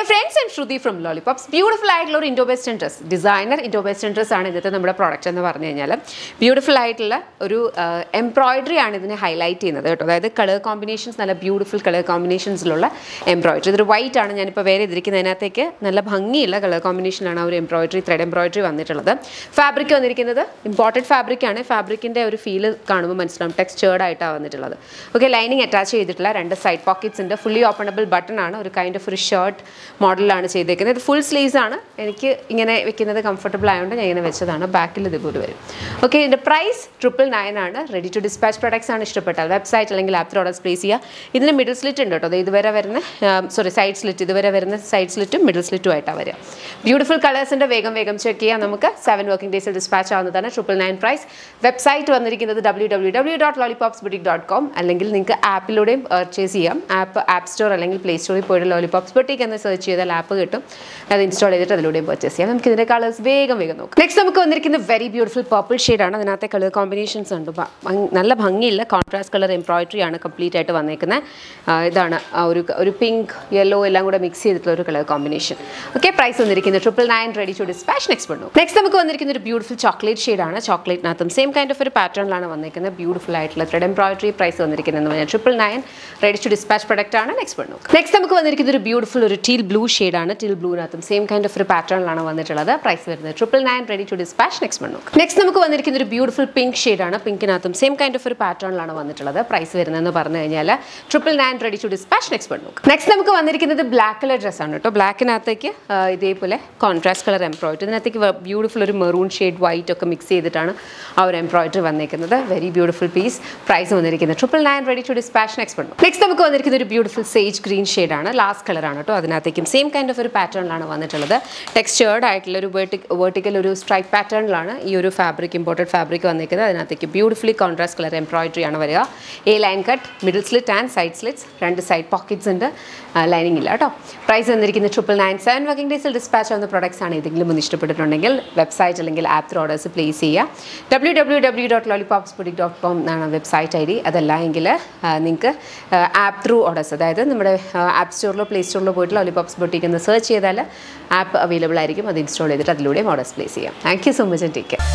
friends and Shruti from Lollipops beautiful ആയിട്ടുള്ള ഒരു Indo western dress designer Indo western dress ആണ് ഇന്നത്തെ നമ്മുടെ പ്രോഡക്റ്റ് എന്ന് പറഞ്ഞു കഴിഞ്ഞാൽ ബ്യൂട്ടിഫുൾ ആയിട്ടുള്ള ഒരു എംബ്രോയിഡറി ആണ് ഇതിനെ ഹൈലൈറ്റ് ചെയ്യുന്നത് കേട്ടോ അതായത് കളർ കോമ്പിനേഷൻസ് നല്ല ബ്യൂട്ടിഫുൾ കളർ കോമ്പിനേഷൻസിലുള്ള എംബ്രോയിഡറി ഇതൊരു വൈറ്റ് ആണ് ഞാനിപ്പോൾ വേറെ ഇതിരിക്കുന്നതിനകത്തേക്ക് നല്ല ഭംഗിയുള്ള കളർ കോമ്പിനേഷനാണ് ആ ഒരു എംബ്രോയിഡറി ത്രെഡ് എംബ്രോയിഡറി വന്നിട്ടുള്ളത് ഫാബ്രിക് വന്നിരിക്കുന്നത് ഇമ്പോർട്ടഡ് ഫാബ്രിക് ആണ് ഫാബ്രിക്കിൻ്റെ ഒരു ഫീല് കാണുമ്പോൾ മനസ്സിലാവും ടെക്സ്ചേർഡ് ആയിട്ടാണ് വന്നിട്ടുള്ളത് ഓക്കെ ലൈനിങ് അറ്റാച്ച് ചെയ്തിട്ടുള്ള രണ്ട് സൈഡ് പോക്കറ്റ്സ് ഉണ്ട് ഫുള്ളി ഓപ്പണബിൾ ബട്ടൺ ആണ് ഒരു കൈൻഡ് ഓഫ് ഒരു ഷർട്ട് മോഡലാണ് ചെയ്തേക്കുന്നത് ഇത് ഫുൾ സ്ലീവ്സ് ആണ് എനിക്ക് ഇങ്ങനെ വെക്കുന്നത് കംഫർട്ടബിൾ ആയതുകൊണ്ട് ഞാൻ ഇങ്ങനെ വെച്ചതാണ് ബാക്കിൽ ഇതുപോലെ വരും ഓക്കെ ഇതിൻ്റെ പ്രൈസ് ട്രിപ്പിൾ നയൻ ആണ് റെഡി ടു ഡിസ്പാച്ച് പ്രൊഡക്ട്സ് ആണ് ഇഷ്ടപ്പെട്ടാൽ വെബ്സൈറ്റ് അല്ലെങ്കിൽ ആപ്പ് ഓർഡേഴ്സ് പ്ലേസ് ചെയ്യുക ഇതിന് മിഡിൽ സ്ലിറ്റ് ഉണ്ട് കേട്ടോ അത് ഇതുവരെ വരുന്ന സോറി സൈഡ് സ്ലിറ്റ് ഇതുവരെ വരുന്ന സൈഡ് സ്ലിറ്റും മിഡിൽ സ്ലിറ്റും ആയിട്ടാണ് വരിക ബ്യൂട്ടിഫുൾ കളേഴ്സിൻ്റെ വേഗം വേഗം ചെക്ക് ചെയ്യാം നമുക്ക് സെവൻ വർക്കിംഗ് ഡേയ്സിൽ ഡിസ്പാച്ച് ആവുന്നതാണ് ട്രിപ്പിൾ നയൻ പ്രൈസ് വെബ്സൈറ്റ് വന്നിരിക്കുന്നത് W W W dot Lollipops boutique dot com അല്ലെങ്കിൽ നിങ്ങൾക്ക് ആപ്പിലൂടെയും പർച്ചേസ് ചെയ്യാം ആപ്പ് ആപ്പ് സ്റ്റോർ അല്ലെങ്കിൽ പ്ലേ സ്റ്റോറിൽ പോയിട്ട് ലോളിപോപ്സ് ബുട്ടിക് എന്ന് സെർച്ച് ചെയ്താൽ ആപ്പ് കിട്ടും അത് ഇൻസ്റ്റാൾ ചെയ്തിട്ട് അതിലൂടെയും പർച്ചേസ് ചെയ്യാം നമുക്ക് ഇതിൻ്റെ കളേഴ്സ് വേഗം വേഗം നോക്കാം നെക്സ്റ്റ് നമുക്ക് വന്നിരിക്കുന്ന വെരി ബ്യൂട്ടിഫുൾ പർപ്പിൾ ഷെയ്ഡാണ് അതിനകത്തെ കളർ കോമ്പിനേഷൻസ് ഉണ്ട് ഭ- ഭംഗി- നല്ല ഭംഗിയുള്ള കോൺട്രാസ്റ്റ് കളർ എംബ്രോയിഡറി ആണ് കംപ്ലീറ്റ് ആയിട്ട് വന്നേക്കുന്നത് ആ, ഇതാണ് ആ ഒരു ഒരു പിങ്ക് യെല്ലോ എല്ലാം കൂടെ മിക്സ് ചെയ്തിട്ടുള്ള ഒരു കളർ കോമ്പിനേഷൻ ഓക്കെ പ്രൈസ് വന്നിരിക്കുന്നത് triple nine ready to dispatch next പണ്ണു നെക്സ്റ്റ് നമുക്ക് വന്നിരിക്കുന്ന ഒരു ബ്യൂട്ടിഫുൾ ചോക്ലേറ്റ് ഷെയ്ഡാണ് ചോക്ലേറ്റിനകത്തും സെയിം കൈൻഡ് ഓഫ് ഒരു പാറ്റേണിലാണ് വന്നിരിക്കുന്നത് ബ്യൂട്ടിഫുൾ ആയിട്ടുള്ള ത്രെഡ് എംബ്രോയിഡറി പ്രൈസ് വന്നിരിക്കുന്നത് എന്ന് പറഞ്ഞാൽ triple nine ready to dispatch product ആണ് നെക്സ്റ്റ് പണ്ണു നെക്സ്റ്റ് നമുക്ക് വന്നിരിക്കുന്ന ഒരു ബ്യൂട്ടിഫുൾ ഒരു ടീൽ ബ്ലൂ ഷെയ്ഡാണ് ടീൽ ബ്ലൂവിനകത്തും സെയിം കൈൻഡ് ഓഫ് ഒരു പാറ്റേണിലാണ് വന്നിട്ടുള്ളത് പ്രൈസ് വരുന്നത് triple nine ready to dispatch next പണ്ണു നെക്സ്റ്റ് നമുക്ക് വന്നിരിക്കുന്ന ഒരു ബ്യൂട്ടിഫുൾ പിങ്ക് ഷെയ്ഡാണ് പിങ്കിനകത്തും സെയിം കൈൻഡ് ഓഫ് ഒരു പാറ്റേണിലാണ് വന്നിട്ടുള്ളത് പ്രൈസ് വരുന്നതെന്ന് പറഞ്ഞു കഴിഞ്ഞാൽ triple nine ready to dispatch next പണ്ണു നെക്സ്റ്റ് നമുക്ക് വന്നിരിക്കുന്നത് ബ്ലാക്ക് കളർ ഡ്രസ്സാണ് കേട്ടോ ബ്ലാക്കിനകത്തേക്ക് ഇതേപോലെ കോൺട്രാസ്റ്റ് കളർ എംബ്രോയിഡറി ഇതിനകത്തേക്ക് ബ്യൂട്ടിഫുൾ ഒരു മെറൂൺ ഷെയ്ഡ് വൈറ്റ് ഒക്കെ മിക്സ് ചെയ്തിട്ടാണ് ആ ഒരു എംബ്രോയിഡറി വന്നിരിക്കുന്നത് വെരി ബ്യൂട്ടിഫുൾ പീസ് പ്രൈസ് വന്നിരിക്കുന്നത് triple nine ready to dispatch next പണ്ണു നെക്സ്റ്റ് നമുക്ക് വന്നിരിക്കുന്ന ഒരു ബ്യൂട്ടിഫുൾ സേജ് ഗ്രീൻ ഷെയ്ഡാണ് ലാസ്റ്റ് കളറാണ് കേട്ടോ അതിനകത്തേക്കും സെയിം കൈൻഡ് ഓഫ് ഒരു പാറ്റേണിലാണ് വന്നിട്ടുള്ളത് ടെക്സ്ചേർഡ് ആയിട്ടുള്ള ഒരു വേർട്ടിക്കൽ ഒരു സ്ട്രൈപ്പ് പാറ്റേണിലാണ് ഈ ഒരു ഫാബ്രിക് ഇമ്പോർട്ടഡ് ഫാബ്രിക് വന്നിരിക്കുന്നത് അതിനകത്തേക്ക് ബ്യൂട്ടിഫുള്ളി കോൺട്രാസ്റ്റ് കളർ എംബ്രോയിഡറി ആണ് വരിക A line cut middle slit and side slits രണ്ട് സൈഡ് പോക്കറ്റ്സ് ഉണ്ട് ലൈനിങ് ഇല്ല കേട്ടോ പ്രൈസ് വന്നിരിക്കുന്നത് ട്രിപ്പിൾ നയൻ സെവൻ വർക്കിംഗ് ഡേയ്സിൽ ഡിസ്പാച്ച് ആവുന്ന പ്രോഡക്ട്സ് ആണ് ഏതെങ്കിലും ഒന്ന് ഇഷ്ടപ്പെട്ടിട്ടുണ്ടെങ്കിൽ വെബ്സൈറ്റ് അല്ലെങ്കിൽ ആപ്പ് ത്രൂ ഓർഡേഴ്സ് പ്ലേസ് ചെയ്യുക W W W dot Lollipops boutique dot com എന്നാണ് വെബ്സൈറ്റ് ഐ ഡി അതല്ല എങ്കിൽ നിങ്ങൾക്ക് ആപ്പ് ത്രൂ ഓർഡേഴ്സ് അതായത് നമ്മുടെ ആപ്പ് സ്റ്റോറിലോ പ്ലേ സ്റ്റോറിലോ പോയിട്ട് ലോളിപോപ്സ് ബുട്ടിക് എന്ന് സെർച്ച് ചെയ്താൽ ആപ്പ് അവൈലബിൾ ആയിരിക്കും അത് ഇൻസ്റ്റാൾ ചെയ്തിട്ട് അതിലൂടെയും ഓർഡേഴ്സ് പ്ലേസ് ചെയ്യാം thank you so much and take care